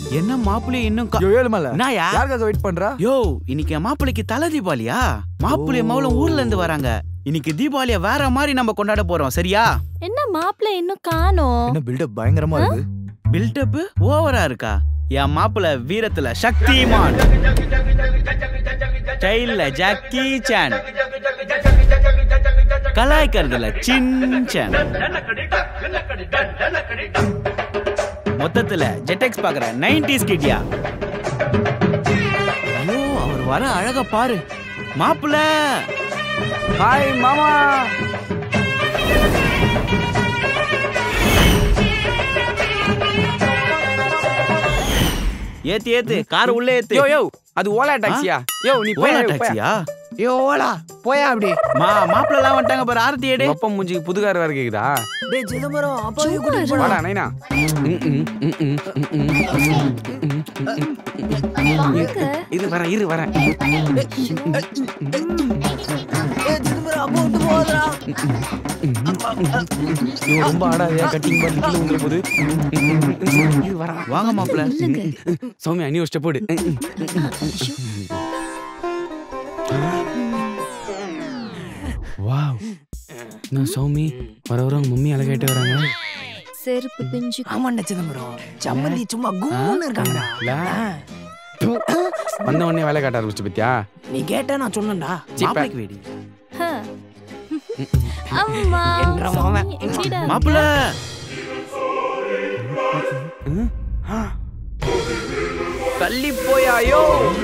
என்ன மாப்பிள்ளை இன்னும் கா- யோ ஏழுமலை என்னயா யாருக்காக வெயிட் பண்றா யோ இன்னைக்கு என் மாப்பிள்ளைக்கு தலை தீபாவளியா மாப்பிள்ளை மவளும் ஊர்ல இருந்து வராங்க இன்னைக்கு தீபாவளிய வேற மாதிரி நம்ம கொண்டாட போறோம் சரியா என்ன மாப்பிள்ளை இன்னும் காணோம் என்ன பில்டப் பயங்கரமா இருக்கு பில்டப் ஓவரா இருக்கா என் மாப்பிள்ளை வீரத்துல சக்திமான் ஸ்டைல்ல ஜாக்கி சான் கலாய்க்கிறதுல சின்சான் மொத்தத்துல ஜெட்டெக்ஸ் பாக்குற நைன்டிஸ் கிட்டியா ஐயோ அவர் வர அழக பாரு மாப்பிள்ள ஹாய் மாமா ஏத்து ஏத்து கார் உள்ள ஏத்து யோ யோ அது ஓலா டாக்ஸியா யோ நீ போய் ஓலா போய். டாக்ஸியா யோ ஓலா போயா அப்படி மா மாப்பிள்ள எல்லாம் வந்துட்டாங்க பாரு ஆரத்தி எடு ஒப்பம் மூஞ்சிக்கு புது கார் வேற கேக்குதா டேய் சிதம்பரம் அப்பா சும்மா இரு. வாடா நைனா ம், ம், ம், ம், ம், ம், ம், ம். வாங்க. இரு வரேன் இரு வரேன் இவன் ரொம்ப ஆடாதே கட்டிங் பண்ணி கீழே வந்துற போது இது வரேன் வாங்க மாப்பிள்ள இல்லைங்க. சௌமியா நீ ஒரு ஸ்டெப் போடு வாவ் நான் சௌமி வர வர உங்க மம்மி அழகாயிட்டு வராங்க செருப்பு பிஞ்சு ஆமாண்டா சிதம்பரம் சம்மந்தி சும்மா கும்முன்னு இருக்காங்கடா இல்ல? வந்த உடனே வேலை காட்ட ஆரம்பிச்சு பத்தியா நீ கேட்ட நான் சொன்னேன்டா மாப்பிள்ளைக்கு வேடி ஹ. அம்மா என்ற மாமன். சாமி, எப்படிடா மாப்பிள்ள தள்ளி போயாயோ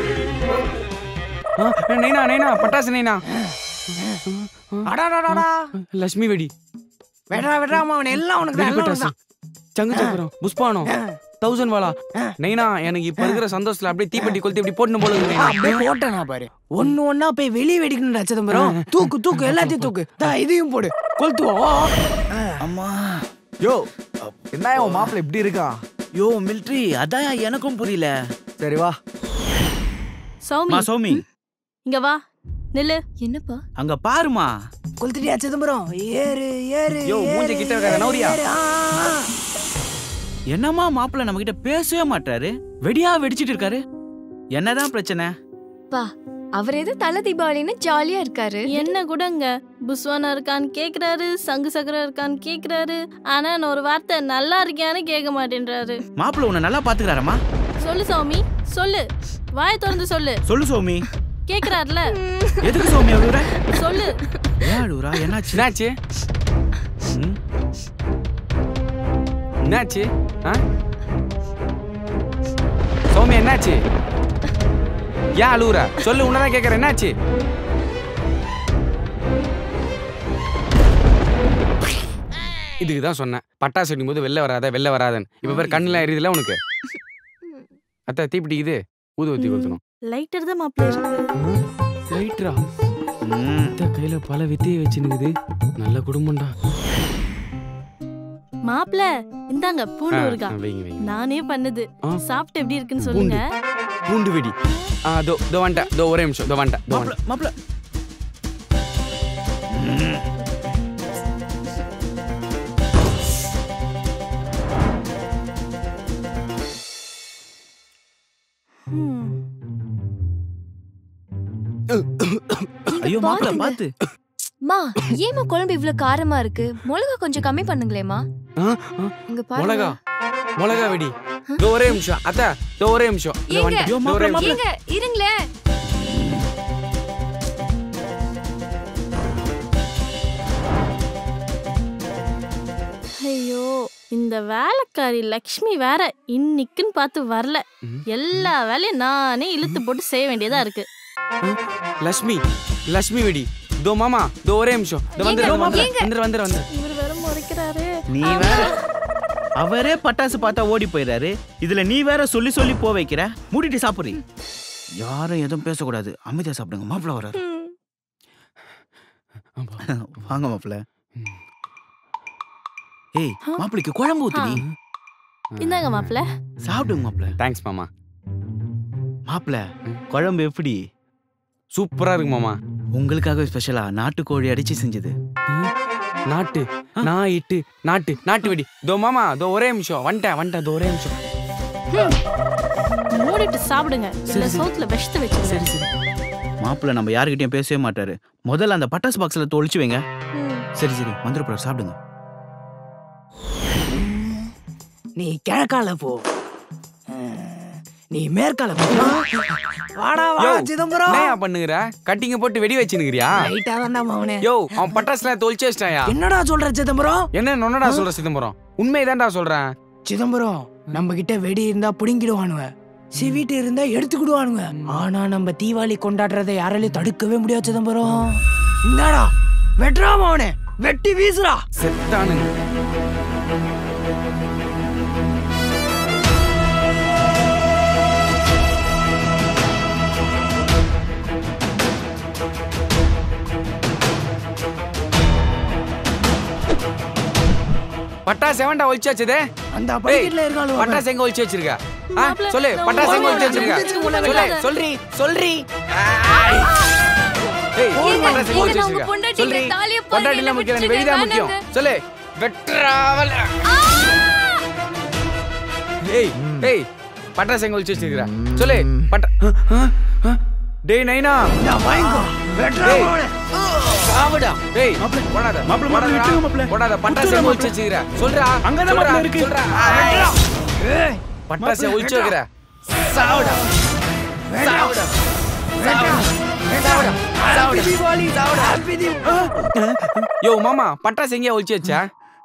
நைனா நைனா பட்டாசு நைனா அடாடாடாடா லட்சுமி வெடி வெடா வெடா அவன் எல்லாம் உனக்கு தான் வெடி எல்லாம் பட்டாசு உனக்கு சங்கு சக்கரம் புஷ்பானம் தௌசண்ட் வாலா நைனா எனக்கு இப்ப இருக்கிற சந்தோஷத்துல அப்படியே தீப்பெட்டி கொளுத்தி இப்படி போட்டு போல இருக்கு தான். நைனா. அப்படியே போட்டேனா பாரு ஒண்ணு ஒண்ணா போய் வெளியே வெடிக்கணும்டா சிதம்பரம் தூக்கு தூக்கு எல்லாத்தையும் தூக்கு தா இதையும் போடு கொளுத்துவோம் அம்மா யோ என்ன உன் மாப்பிள்ள இப்படி இருக்கான் யோ மிலிட்ரி அதான் எனக்கும் புரியல சரி வா சௌமி மா சௌமி இங்க வா நில்லு என்னப்பா அங்க பாருமா கொளுத்துட்டியா சிதம்பரம் ஏறு ஏறு யோ, மூஞ்சி ஏறு, கிட்ட வைக்காத, ஏறு, நவுரியா? ஏறு. ஆ, ஆ. என்னம்மா மாப்பிள்ள நம்ம கிட்ட பேசவே மாட்டாரு வெடியா வெடிச்சிட்டு இருக்காரு என்னதான் பிரச்சனை பா அவர் எது தலை தீபாவளின்னு ஜாலியா இருக்காரு என்ன கூடங்க புஸ்வானா இருக்கான்னு கேக்குறாரு சங்கு சக்கரம் இருக்கான்னு கேக்குறாரு ஆனா நான் ஒரு வார்த்தை நல்லா இருக்கியான்னு கேட்க மாட்டேன்றாரு மாப்பிள்ள உன்னை நல்லா பாத்துக்கிறாரம்மா சொல்லு சௌமி சொல்லு வாய் திறந்து சொல்லு சொல்லு சௌமி கேக்குறாருல எதுக்கு சௌமி அழுகுற சொல்லு ஏன் அழுகுறா என்னாச்சு என்னாச்சு ம்? என்னாச்சு ஆ? சௌமியா என்னாச்சு ஏன் அழுவுற சொல்லு உன்னதான் கேக்குறேன் என்னாச்சு இதுக்கு தான் சொன்னேன் பட்டாசு வெடிக்கும் போது வெளில வராத வெளில வராதன்னு இப்ப பேர் கண்ணுல எரியுதுல உனக்கு அத்தா தீப்பிடிக்குது ஊது ஊத்தி கொளுத்தணும் லைட்டர் தான் மாப்பிள்ள இருக்கு லைட்ரா ம். அத்தா கையில பல வித்தையை வச்சுனுக்குது நல்ல குடும்பம்டா மாப்பிள்ள இந்தாங்க பூண்டு ஆ, இருக்கா ஆ, வைங்க வைங்க நானே பண்ணது ஆ. சாப்பிட்டு எப்படி இருக்குன்னு சொல்லுங்க பூண்டு வெடி ஆ தோ தோ வந்துட்டேன் தோ ஒரே நிமிஷம் தோ வந்துட்டேன் தோ மாப்பிள்ள மாப்பிள்ள ம். ஐயோ மாப்பிள்ள பாத்து மா ஏமா குழம்பு இவ்ளோ காரமா இருக்கு மிளகா கொஞ்சம் கம்மி பண்ணுங்களேம்மா ஆ, ஆ, இங்க மிளகா பாருங்க மிளகா வெடி தோ ஒரே நிமிஷம் அத்தா தோ ஒரே நிமிஷம் தோ ஏங்க? வந்துட்டேன். ஐயோ, தோ ஒரே மாப்பிள, நிமிஷம். ஏங்க இருங்களேன் ஐயோ இந்த வேலைக்காரி லக்ஷ்மி வேற இன்னைக்குன்னு பார்த்து வரல ம். எல்லா வேலையும் நானே இழுத்து போட்டு செய்ய வேண்டியதா இருக்கு லட்சுமி லட்சுமி வெடி தோ மாமா தோ ஒரே நிமிஷம் தோ வந்துரு ஏங்க, வந்துரு ஏங்க? வந்துரு வந்துரு வந்துரு இவர் வேற முறைக்கிறாரு நீ வேற அவரே பட்டாசு பார்த்தா ஓடி போயிடுறாரு இதுல நீ வேற சொல்லி சொல்லி போ வைக்கிற மூடிட்டு சாப்பிடுறீ யாரும் எதுவும் பேசக்கூடாது அமைதியா சாப்பிடுங்க மாப்பிள்ள வராரு ம். ஆமா. வாங்க மாப்பிள்ள ம். ஏய் மாப்பிளைக்கு குழம்பு ஊத்துடி இந்தாங்க மாப்பிள்ள சாப்பிடுங்க மாப்பிள்ள தேங்க்ஸ் மாமா மாப்பிள்ள குழம்பு எப்படி சூப்பரா இருக்கு மாமா உங்களுக்காக ஸ்பெஷலா நாட்டுக்கோழி அடிச்சு செஞ்சது நாட்டு நான் இட்டு நாட்டு நாட்டு வெடி தோ மாமா தோ ஒரே நிமிஷம் வந்துட்டேன் வந்துட்டேன் தோ ஒரே நிமிஷம் மூடிட்டு சாப்பிடுங்க இல்ல சோத்துல விஷத்தை வச்சுங்க சரி சரி மாப்பிள்ள நம்ம யாருக்கிட்டயும் பேசவே மாட்டாரு முதல்ல அந்த பட்டாசு பாக்ஸ்ல தொலைச்சு வைங்க ம். சரி சரி வந்துருப்பாரு சாப்பிடுங்க நீ கிழக்கால போ நீ மேற்கால போ வாடா வா யோ, சிதம்பரம் என்னய்யா பண்ணுகிற கட்டிங்க போட்டு வெடி வச்சுனுக்கிறியா லைட்டா தான்டா மவனே யோ அவன் பட்டாசுலாம் தொலைச்சு வச்சிட்டாயா என்னடா சொல்ற சிதம்பரம் என்ன நொன்னடா சொல்ற சிதம்பரம் உண்மைதான்டா சொல்றேன் சிதம்பரம் நம்ம கிட்ட வெடி இருந்தா புடுங்கிடுவானுவ சிவிட்டு இருந்தா எடுத்துக்கிடுவானுங்க ஆனா நம்ம தீபாவளி கொண்டாடுறதை யாராலையும் தடுக்கவே முடியாது சிதம்பரம் இந்தாடா வெட்றா மவனே வெட்டி வீசுடா செத்தானுங்க பட்டாசு எவன்டா ஒழிச்சு வச்சதே அந்த படிக்கட்டுல இருக்காளு பட்டாசு எங்க ஒழிச்சு வச்சிருக்க ஆ, மாப்பிள, சொல்லு நான் பட்டாசு எங்க ஒழிச்சு உள்ள வச்சிருக்க உள்ள சொல்லு விடாத. சொல்றி சொல்றி ஏய் ஏங்க, பட்டாசு எங்க ஏங்க, ஒழிச்சு நான் உங்க வச்சிருக்க பொண்டாட்டிங்க, சொல்றி தாலியை பாருங்க, பொண்டாட்டில என்னை முக்கியம் விட்டுருங்க, வெடிதான் முக்கியம் வேணாங்க. சொல்லு வெட்ராவல் ஏய் ஏய் பட்டாசு எங்க ஒழிச்சு வச்சிருக்க சொல்லு பட்டா டேய் நைனா வாங்கிக்கோ வெட்றா ஏய். மவனே சாவுடா டேய் போடாத மாப்பிள, மாப்பிள, போடாதடா. விட்டுருங்க, மாப்பிள. போடாத பட்டாசு விட்டுருங்க, எங்க ஒழிச்சு வச்சிருக்க சொல்றா அங்கதான் சொல்றா, மாப்பிள இருக்கு. சொல்றா ஏய் பட்டாசு ஒழிச்சு வைக்கிற சாவுடா சாவுடா ஹாப்பி தீபாவளி ஹாப்பி தீபாவளி யோ மாமா பட்டாசு எங்கேயா ஒழிச்சு வச்சா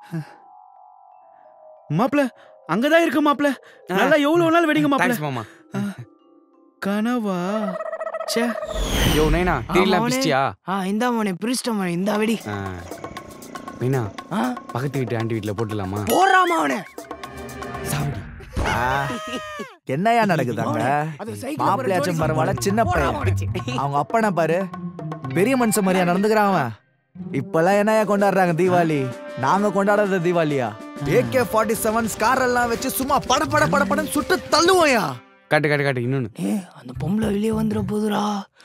மாப்பிள்ள அங்கதான் இருக்கு மாப்பிள்ள நல்லா எவ்வளவு நாள் வெடிங்க மாப்பிள்ள தேங்க்ஸ் மாமா கனவா ச்சே யோ நைனா டீலாம் அவனே. பிஸ்டியா ஆ இந்தா மவனே பிரிச்சிட்ட மவனே இந்த வெடி நைனா ஆ பக்கத்து வீட்டு ஆண்டி வீட்ல போட்டுலாமா போடுறா மவனே சாவடி என்னையா நடக்குதாங்க அது சைக்கிள் மாப்பிள்ளையாச்சும் போற பரவாயில்ல சின்ன போடா பையன் அவங்க அப்பனை பாரு பெரிய மனுஷன் மாதிரியா நடந்துக்கிறான் அவன் இப்பெல்லாம் என்னையா கொண்டாடுறாங்க தீபாவளி நாங்க கொண்டாடுறது தீபாவளியா ஏகே ஃபார்ட்டி செவன் ஸ்கார் எல்லாம் வச்சு சும்மா பட பட பட படன்னு சுட்டு தள்ளுவோயா காட்டு காட்டு காட்டு இன்னொன்னு ஏ அந்த பொம்பளை வெளியே வந்துட போதுடா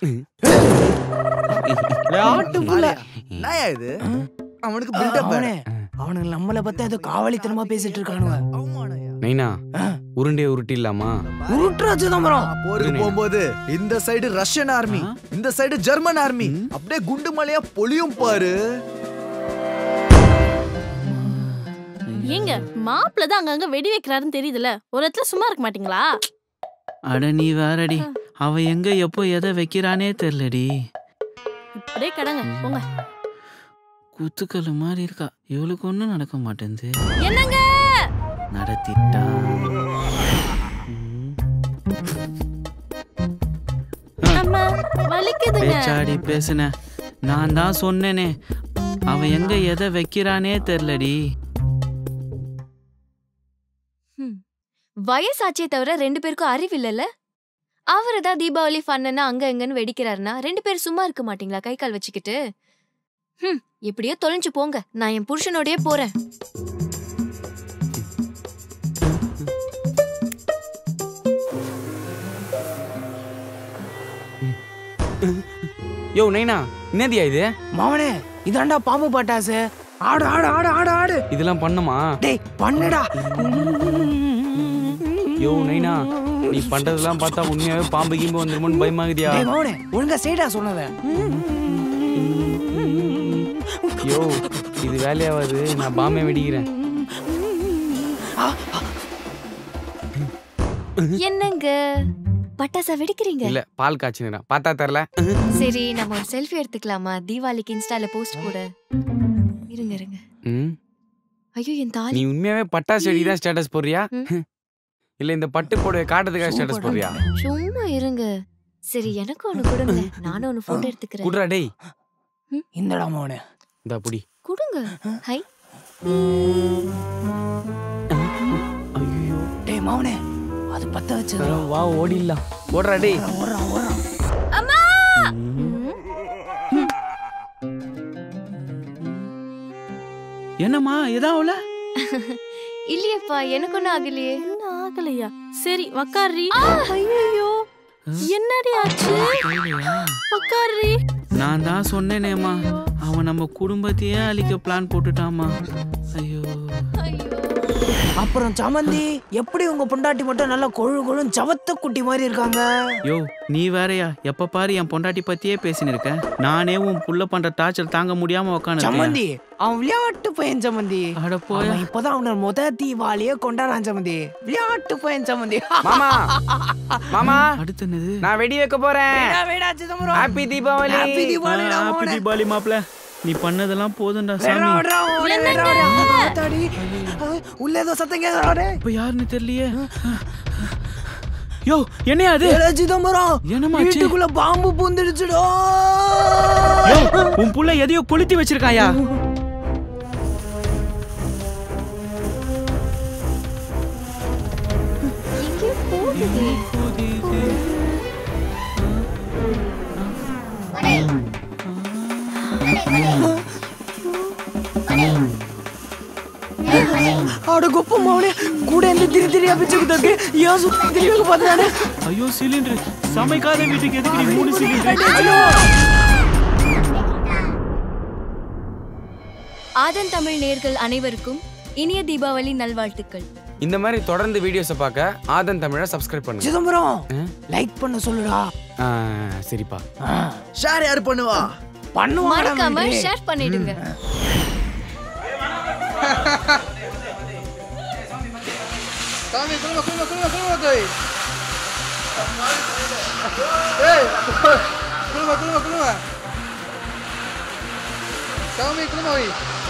ஆட்டுக்குள்ள என்னயா இது அவனுக்கு பில்டப் அவனே அவனுங்க நம்மள பத்தி ஏதோ காவலித்தனமா பேசிட்டு இருக்கானுங்க நைனா ஆ. உருண்டே உருட்டிடலாமா உருட்டுறா சிதம்பரம் போருக்கு போகும்போது இந்த சைடு ரஷ்யன் ஆர்மி இந்த சைடு ஜெர்மன் ஆர்மி அப்படியே குண்டு மலையா பொழியும் பாரு ஏங்க மாப்பிள்ள தான் அங்கங்க வெடி வைக்கிறாருன்னு தெரியுதுல ஒரு இடத்துல சும்மா இருக்க மாட்டீங்களா அட நீ வேறடி அவ எங்க எப்போ எதை வைக்கிறானே தெரியலடி இப்படியே கடங்க போங்க குத்துக்கல்லு மாதிரி இருக்கா இவளுக்கு ஒண்ணும் நடக்க மாட்டேங்குது என்னங்க நடத்திட்டா அம்மா வலிக்குதுங்க பேச்சாடி பேசுன நான் தான் சொன்னேனே அவ எங்க எதை வைக்கிறானே தெரியலடி வயசாச்சே தவிர ரெண்டு பேருக்கும் அறிவு இல்லைல்ல அவர் தான் தீபாவளி ஃபன்னு அங்க இங்கன்னு வெடிக்கிறாருன்னா ரெண்டு பேரும் சும்மா இருக்க மாட்டீங்களா கை கால் வச்சுக்கிட்டு ஹம், எப்படியோ தொலைஞ்சு போங்க நான் என் புருஷனோடயே போறேன் யோ நைனா என்னதியா இது மவனே இதாண்டா பாம்பு பட்டாசு ஆடு ஆடு ஆடு ஆடு ஆடு இதெல்லாம் பண்ணுமா டேய் பண்ணுடா யோ நைனா நீ பண்றதெல்லாம் பார்த்தா உண்மையாவே பாம்பு கீம்பு வந்துருமோன்னு பயமாகுதியா டேய் மவனே ஒழுங்கா செய்டா சொன்னத யோ இது வேலையாவது நான் பாம்பே வெடிக்கிறேன் என்னங்க பட்டாசா வெடிக்கிறீங்க இல்ல பால் காய்ச்சினேன் பார்த்தா தரல சரி நம்ம ஒரு செல்ஃபி எடுத்துக்கலாமா தீபாவளிக்கு இன்ஸ்டால போஸ்ட் போட இருங்க இருங்க ம் ஐயோ என் நீ தாலி உண்மையாவே பட்டாசு வெடி தான் ஸ்டேட்டஸ் போடுறியா ம். இல்ல இந்த பட்டு புடவை காட்டுறதுக்காக ஸ்டேட்டஸ் போடுறியா சும்மா இருங்க சரி எனக்கு ஒண்ணு கொடுங்க நானும் ஒண்ணு போட்டோ எடுத்துக்கிறேன் குடுறா டேய் இந்தடா மவனே இந்த புடி கொடுங்க ஹை டேய் மவனே அது பத்த வச்சது வா ஓடிடலாம் ஓடுறா டேய் ஓடுறா ஓடுறா என்னம்மா எதாவல இல்லையேப்பா எனக்கு ஒண்ணும் ஆகலையே என்ன ஆகலையா சரி உக்காரி ஐயோ என்னடி ஆச்சு உக்காரி நான் தான் சொன்னேனேம்மா அவன் நம்ம குடும்பத்தையே அழிக்க பிளான் போட்டுட்டாமா ஐயோ ஐயோ அப்புறம் சமந்தி எப்படி உங்க பொண்டாட்டி மட்டும் நல்லா கொழு கொழுன்னு சவத்த குட்டி மாதிரி இருக்காங்க யோ நீ வேறயா எப்ப பாரு என் பொண்டாட்டி பத்தியே பேசின்னு இருக்க நானே உன் புள்ள பண்ற டார்ச்சர் தாங்க முடியாம உட்காந்து சம்மந்தி அவன் விளையாட்டு பையன் சம்மந்தி அட போயா அவன் இப்பதான் அவனோட முத தீபாவளியே கொண்டாடுறான் சம்மந்தி விளையாட்டு பையன் சம்மந்தி மாமா மாமா அடுத்து என்னது நான் வெடி வைக்க போறேன் வேடா, வேடா, சிதம்பரம். ஹாப்பி தீபாவளி Happy தீபாவளிடா, ஹாப்பி மோனே. தீபாவளி மாப்ள நீ பண்ணதெல்லாம் போதும்டா வேடா, சாமி வேடா, மோனே, வேடா, வேடா. ஆத்தாடி. அஹ், உள்ள ஏதோ சத்தம் கேக்குறாடே இப்ப யாருன்னு தெரியலையே யோ என்னையா அது ஏடா, சிதம்பரம் என்னமாச்சு? வீட்டுக்குள்ள பாம்பு பூந்துடுச்சுடோ யோ உன் புள்ள எதையோ கொளுத்தி வச்சிருக்காயா எங்கேயோ போகுது அட கொப்ப மவனே கூட இருந்து திரி திரியா பிச்சுக்கிட்டு ஏன் சுத்தி திரியாக பார்த்தானே ஐயோ சிலிண்டர் சமைக்காத வீட்டுக்கு எதுக்கு நீ மூணு சிலிண்டர் ஆதன் தமிழ் நேர்கள் அனைவருக்கும் இனிய தீபாவளி நல்வாழ்த்துக்கள் இந்த மாதிரி தொடர்ந்து வீடியோஸை பார்க்க ஆதன் தமிழை சப்ஸ்கிரைப் பண்ணுங்க சிதம்பரம் ஆ? லைக் பண்ண சொல்லுடா ஆ, சரிப்பா ஷேர் யாரு பண்ணுவா பண்ணுவாடா மறக்காம மயிலே. ஷேர் பண்ணிடுங்க சாமி குடும்ப குடும்ப குடும்ப குடும்ப கோய் ஏய் குடும்ப குடும்ப குடும்ப சாமி குடும்ப வை